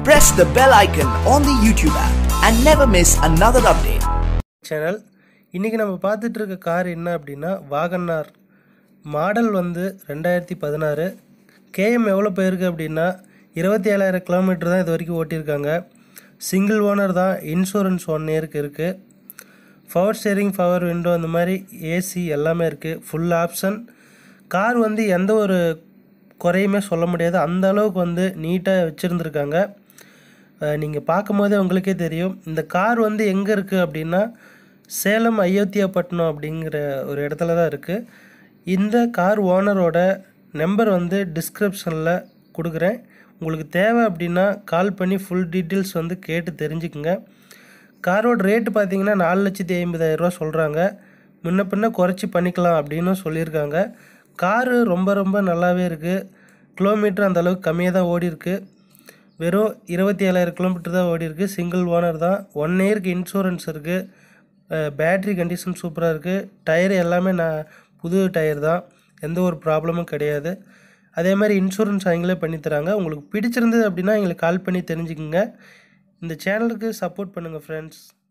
press the bell icon on the YouTube app and never miss another update. Channel இன்றைக்கி நம்ம பார்த்துட்டு இருக்க car என்ன அப்படின்னா வாகனார் மாடல் வந்து ரெண்டாயிரத்தி பதினாறு கேஎம் எவ்வளோ போயிருக்கு அப்படின்னா இருபத்தி ஏழாயிரம் கிலோமீட்டர் தான் இது வரைக்கும் ஓட்டியிருக்காங்க சிங்கிள் ஓனர் தான் இன்சூரன்ஸ் ஒன் இயருக்கு இருக்குது பவர் ஸ்டேரிங் பவர் விண்டோ அந்த மாதிரி ஏசி எல்லாமே இருக்குது ஃபுல் ஆப்ஷன் கார் வந்து எந்த ஒரு குறையுமே சொல்ல முடியாது அந்த அளவுக்கு வந்து நீட்டாக வச்சுருந்துருக்காங்க நீங்கள் பார்க்கும்போதே உங்களுக்கே தெரியும் இந்த கார் வந்து எங்கே இருக்குது அப்படின்னா சேலம் அயோத்தியாப்பட்டினம் அப்படிங்கிற ஒரு இடத்துல தான் இருக்குது இந்த கார் ஓனரோட நம்பர் வந்து டிஸ்கிரிப்ஷனில் கொடுக்குறேன் உங்களுக்கு தேவை அப்படின்னா கால் பண்ணி ஃபுல் டீட்டெயில்ஸ் வந்து கேட்டு தெரிஞ்சுக்குங்க காரோட ரேட்டு பார்த்தீங்கன்னா நாலு லட்சத்தி ஐம்பதாயிரரூவா சொல்கிறாங்க முன்ன பின்ன குறைச்சி பண்ணிக்கலாம் அப்படின்னு சொல்லியிருக்காங்க காரு ரொம்ப ரொம்ப நல்லாவே இருக்குது கிலோமீட்டர் அந்த அளவுக்கு கம்மியாக தான் ஓடி இருக்கு வெறும் இருபத்தி ஏழாயிரம் கிலோமீட்டர் தான் ஓடி இருக்கு சிங்கிள் ஓனர் தான் ஒன் இயருக்கு இன்சூரன்ஸ் இருக்குது பேட்ரி கண்டிஷன் சூப்பராக இருக்குது டயர் எல்லாமே நான் புது டயர் தான் எந்த ஒரு ப்ராப்ளமும் கிடையாது அதே மாதிரி இன்சூரன்ஸ் அவங்களே பண்ணி தராங்க உங்களுக்கு பிடிச்சிருந்தது அப்படின்னா எங்களுக்கு கால் பண்ணி தெரிஞ்சுக்குங்க இந்த சேனலுக்கு சப்போர்ட் பண்ணுங்கள் ஃப்ரெண்ட்ஸ்